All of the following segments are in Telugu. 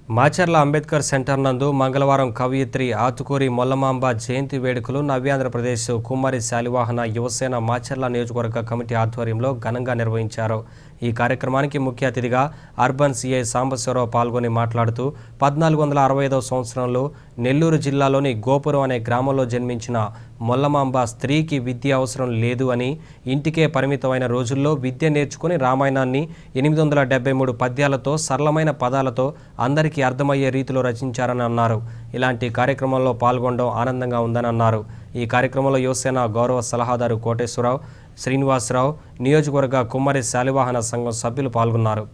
మాచర్ల అంబేద్కర్ సెంటర్ నందు మంగళవారం కవయిత్రి ఆతుకూరి మొల్లమాంబ జయంతి వేడుకలు నవ్యాంధ్రప్రదేశ్ కుమారి శాలివాహన యువసేన మాచర్ల నియోజకవర్గ కమిటీ ఆధ్వర్యంలో ఘనంగా నిర్వహించారు ఈ కార్యక్రమానికి ముఖ్య అతిథిగా అర్బన్ సిఐ సాంబశివరావు పాల్గొని మాట్లాడుతూ పద్నాలుగు వందల అరవై ఐదవ సంవత్సరంలో నెల్లూరు జిల్లాలోని గోపురం అనే గ్రామంలో జన్మించిన మొల్లమాంబ స్త్రీకి విద్య అవసరం లేదు అని ఇంటికే పరిమితమైన రోజుల్లో విద్య నేర్చుకుని రామాయణాన్ని ఎనిమిది వందల డెబ్బై మూడు పద్యాలతో సరళమైన పదాలతో అందరికీ అర్థమయ్యే రీతిలో రచించారని అన్నారు ఇలాంటి కార్యక్రమంలో పాల్గొనడం ఆనందంగా ఉందని అన్నారు ఈ కార్యక్రమంలో యువసేన గౌరవ సలహాదారు కోటేశ్వరరావు శ్రీనివాసరావు నియోజకవర్గ కుమ్మరి శాలివాహన సంఘం సభ్యులు పాల్గొన్నారు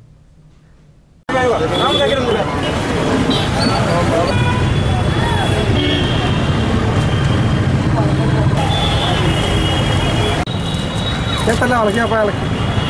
చేస్తాలే వాళ్ళకి చెప్పాలి వాళ్ళకి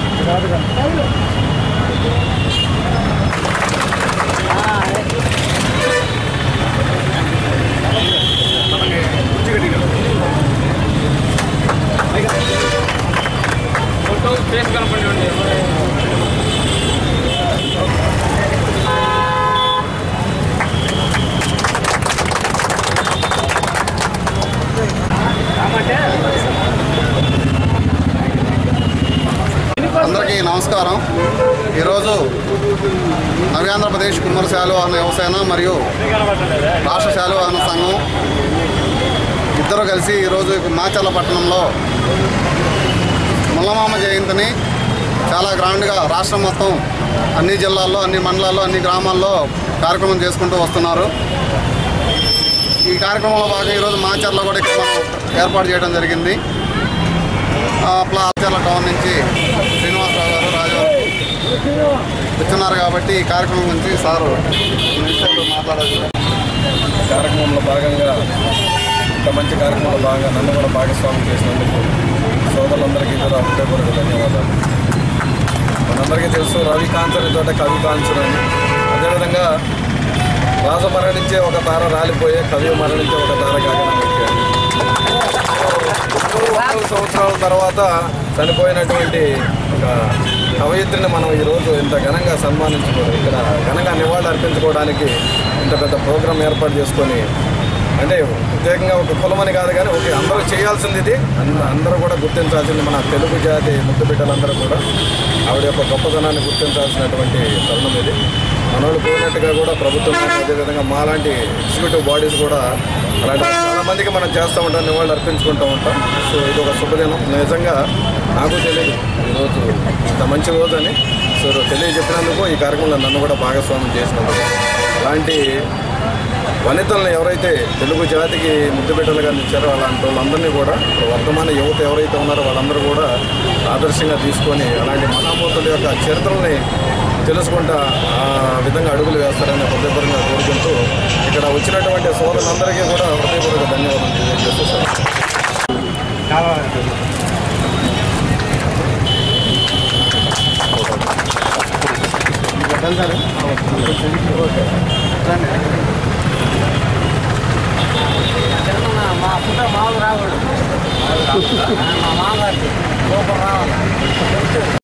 అందరికీ నమస్కారం ఈరోజు నవ్యాంధ్రప్రదేశ్ కుమ్మరి శాలువాహన యువసేన మరియు రాష్ట్ర శాలువాహన సంఘం ఇద్దరు కలిసి ఈరోజు మాచర్ల పట్టణంలో ముల్లమామ జయంతిని చాలా గ్రాండ్గా రాష్ట్రం మొత్తం అన్ని జిల్లాల్లో అన్ని మండలాల్లో అన్ని గ్రామాల్లో కార్యక్రమం చేసుకుంటూ వస్తున్నారు ఈ కార్యక్రమంలో భాగంగా ఈరోజు మాచర్లో కూడా ఇక్కడ మనం ఏర్పాటు చేయడం జరిగింది ప్లాచర్ల టౌన్ నుంచి శ్రీనివాసరావు గారు రాజు వచ్చినారు కాబట్టి ఈ కార్యక్రమం గురించి సారు నిమిషాలు మాట్లాడాలి కార్యక్రమంలో భాగంగా ఇంత మంచి కార్యక్రమంలో భాగంగా నన్ను కూడా భాగస్వామ్యం చేసినందుకు సోదరులందరికీ కూడా హృదయపూర్వక ధన్యవాదాలు మనందరికీ తెలుసు రవి కాంచని తోట కవి కాంచని అని అదేవిధంగా రాజు మరణించే ఒక తార రాలిపోయే కవి మరణించే ఒక తార కాగడం వందల సంవత్సరాల తర్వాత చనిపోయినటువంటి ఒక కవయిత్రిని మనం ఈరోజు ఇంత ఘనంగా సన్మానించుకోవడం ఇక్కడ ఘనంగా నివాళులు అర్పించుకోవడానికి ఇంత పెద్ద ప్రోగ్రాం ఏర్పాటు చేసుకొని అంటే ప్రత్యేకంగా ఒక కులమని కాదు కానీ ఓకే అందరూ చేయాల్సింది ఇది అంద- అందరూ కూడా గుర్తించాల్సింది మన తెలుగు జాతి ముద్దు బిడ్డలందరూ కూడా ఆవిడ యొక్క గొప్పతనాన్ని గుర్తించాల్సినటువంటి తరుణం ఇది మనోళ్ళు కోరినట్టుగా కూడా ప్రభుత్వం కానీ అదేవిధంగా మాలాంటి ఎగ్జిక్యూటివ్ బాడీస్ కూడా అలాంటి చాలా మందికి మనం చేస్తూ ఉంటాం నివాళులు అర్పించుకుంటూ ఉంటాం సో ఇది ఒక శుభదినం నిజంగా నాకు తెలియదు ఈరోజు ఇంత మంచి రోజు అని సో తెలియజెప్పినందుకు ఈ కార్యక్రమంలో నన్ను కూడా భాగస్వామ్యం చేసినందుకు అలాంటి వనితలను ఎవరైతే తెలుగు జాతికి ముద్దు బిడ్డలుగా నిచ్చారో అలాంటి వాళ్ళందరినీ కూడా ఇప్పుడు వర్తమాన యువత ఎవరైతే ఉన్నారో వాళ్ళందరూ కూడా ఆదర్శంగా తీసుకొని అలాంటి మహామూర్తుల యొక్క చరిత్రల్ని తెలుసుకుంటా ఆ విధంగా అడుగులు వేస్తారని హృదయపూర్వకంగా కోరుకుంటూ ఇక్కడ వచ్చినటువంటి సోదరులందరికీ కూడా హృదయపూర్వక ధన్యవాదాలు తెలియజేస్తున్నాను మా ఫుడ్ మామూలు రాకూడదు మా మామగారికి లోపల రావాలి